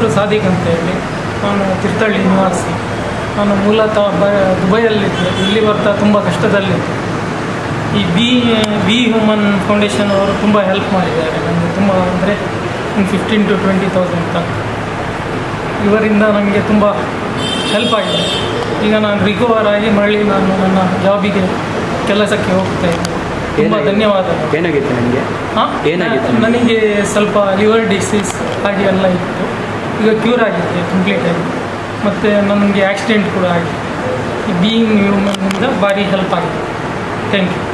ಸಾದಿಕ್ ಅಂತ ಹೇಳಿ ನಾನು ತೀರ್ಥಹಳ್ಳಿ ನಿವಾಸಿ ನಾನು ಮೂಲತಃ ಬ ದುಬೈಯಲ್ಲಿದ್ದೆ ಇಲ್ಲಿ ಬರ್ತಾ ತುಂಬ ಕಷ್ಟದಲ್ಲಿದ್ದೆ ಈ ಬಿ ಬಿ ಹ್ಯೂಮನ್ ಫೌಂಡೇಶನ್ ಅವರು ತುಂಬ ಹೆಲ್ಪ್ ಮಾಡಿದ್ದಾರೆ ನನಗೆ ತುಂಬ ಅಂದರೆ ಒಂದು ಫಿಫ್ಟೀನ್ ಟು ಟ್ವೆಂಟಿ ತೌಸಂಡ್ ತನಕ ಇವರಿಂದ ನನಗೆ ತುಂಬ ಹೆಲ್ಪ್ ಆಗಿದೆ ಈಗ ನಾನು ರಿಕವರ್ ಆಗಿ ಮರಳಿ ನಾನು ನನ್ನ ಜಾಬಿಗೆ ಕೆಲಸಕ್ಕೆ ಹೋಗ್ತಾ ಇದ್ದೀನಿ ತುಂಬ ಏನಾಗಿದೆ? ಧನ್ಯವಾದಗಳು ಏನಾಗಿತ್ತು ನಿಮಗೆ ಹಾಂ ಏನಾಗಿತ್ತು? ನನಗೆ ಸ್ವಲ್ಪ ಲಿವರ್ ಡಿಸೀಸ್ ಹಾಗೆ ಎಲ್ಲ ಇತ್ತು ಈಗ ಕ್ಯೂರ್ ಆಗಿದೆ ಕಂಪ್ಲೀಟಾಗಿ ಮತ್ತು ನನಗೆ ಆಕ್ಸಿಡೆಂಟ್ ಕೂಡ ಆಗಿದೆ ಈ ಬೀಯಿಂಗ್ ಹ್ಯೂಮನ್ನಿಂದ ಭಾರಿ ಹೆಲ್ಪ್ ಆಗಿದೆ ಥ್ಯಾಂಕ್ ಯು